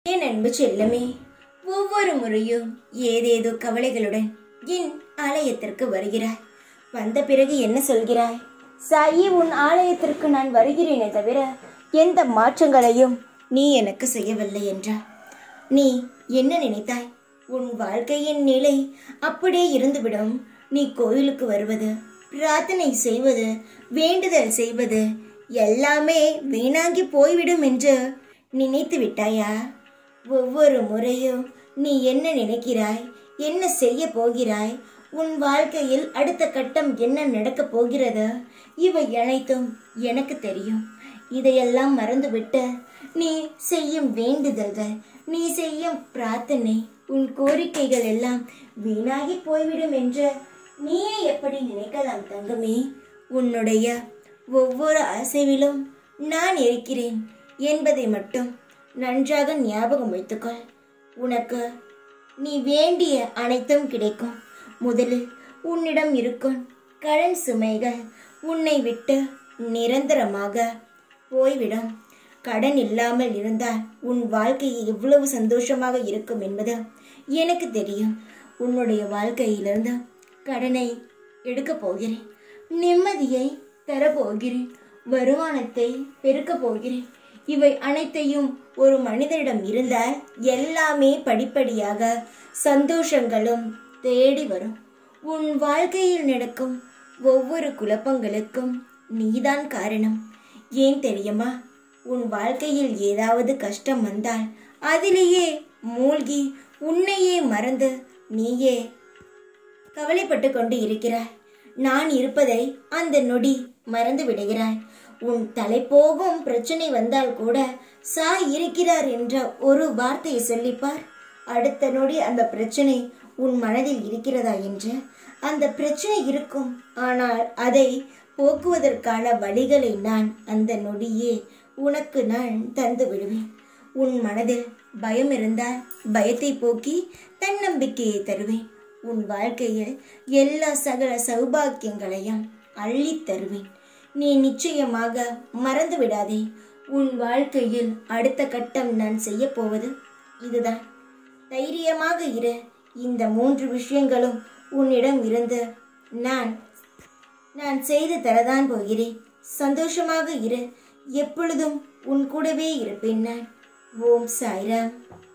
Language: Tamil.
என் அன்பு செல்லமே ஒவ்வொரு முறையும் ஏதேதோ கவலைகளுடன் என் ஆலயத்திற்கு வருகிறாய் வந்த பிறகு என்ன சொல்கிறாய் சாயி உன் ஆலயத்திற்கு நான் வருகிறேனே தவிர எந்த மாற்றங்களையும் நீ எனக்கு செய்யவில்லை என்றார் நீ என்ன நினைத்தாய் உன் வாழ்க்கையின் நிலை அப்படியே இருந்துவிடும் நீ கோயிலுக்கு வருவது பிரார்த்தனை செய்வது வேண்டுதல் செய்வது எல்லாமே வீணாகி போய்விடும் என்று நினைத்து விட்டாயா ஒவ்வொரு முறையும் நீ என்ன நினைக்கிறாய் என்ன செய்ய போகிறாய் உன் வாழ்க்கையில் அடுத்த கட்டம் என்ன நடக்கப் போகிறது இவை அனைத்தும் எனக்கு தெரியும் இதையெல்லாம் மறந்துவிட்டு நீ செய்யும் வேண்டுதல்கள் நீ செய்யும் பிரார்த்தனை உன் கோரிக்கைகள் எல்லாம் வீணாகி போய்விடும் என்று நீயே எப்படி நினைக்கலாம் தங்கமே உன்னுடைய ஒவ்வொரு அசைவிலும் நான் இருக்கிறேன் என்பதை மட்டும் நன்றாக ஞாபகம் வைத்துக்கொள் உனக்கு நீ வேண்டிய அனைத்தும் கிடைக்கும் முதலில் உன்னிடம் இருக்கும் கடன் சுமைகள் உன்னை விட்டு நிரந்தரமாக போய்விடும் கடன் இல்லாமல் இருந்தால் உன் வாழ்க்கை எவ்வளவு சந்தோஷமாக இருக்கும் என்பது எனக்கு தெரியும் உன்னுடைய வாழ்க்கையிலிருந்து கடனை எடுக்கப் போகிறேன் நிம்மதியை தரப்போகிறேன் வருமானத்தை பெருக்கப் போகிறேன் இவை அனைத்தையும் ஒரு மனிதரிடம் இருந்தால் எல்லாமே படிப்படியாக சந்தோஷங்களும் தேடி வரும் உன் வாழ்க்கையில் நடக்கும் ஒவ்வொரு குழப்பங்களுக்கும் நீதான் காரணம் ஏன் தெரியுமா உன் வாழ்க்கையில் ஏதாவது கஷ்டம் வந்தால் அதிலேயே மூழ்கி உன்னையே மறந்து நீயே கவலைப்பட்டு கொண்டு இருக்கிறாய் நான் இருப்பதை அந்த நொடி மறந்து விடுகிறாய் உன் தலைப்போகும் பிரச்சனை வந்தால் கூட சாய் இருக்கிறார் என்ற ஒரு வார்த்தையை சொல்லிப்பார் அடுத்த நொடி அந்த பிரச்சனை உன் மனதில் இருக்கிறதா என்று அந்த பிரச்சனை இருக்கும் ஆனால் அதை போக்குவதற்கான வழிகளை நான் அந்த நொடியே உனக்கு நான் தந்து விடுவேன் உன் மனதில் பயம் இருந்தால் பயத்தை போக்கி தன்னம்பிக்கையை தருவேன் உன் வாழ்க்கையில் எல்லா சகல சௌபாக்கியங்களையும் அள்ளித் தருவேன் நீ நிச்சயமாக மறந்து விடாதே உன் வாழ்க்கையில் அடுத்த கட்டம் நான் செய்ய போவது இதுதான் தைரியமாக இரு இந்த மூன்று விஷயங்களும் உன்னிடம் இருந்து நான் நான் செய்து தரதான் போகிறேன் சந்தோஷமாக இரு எப்பொழுதும் உன் கூடவே இருப்பேன் நான் ஓம் சாய்ராம்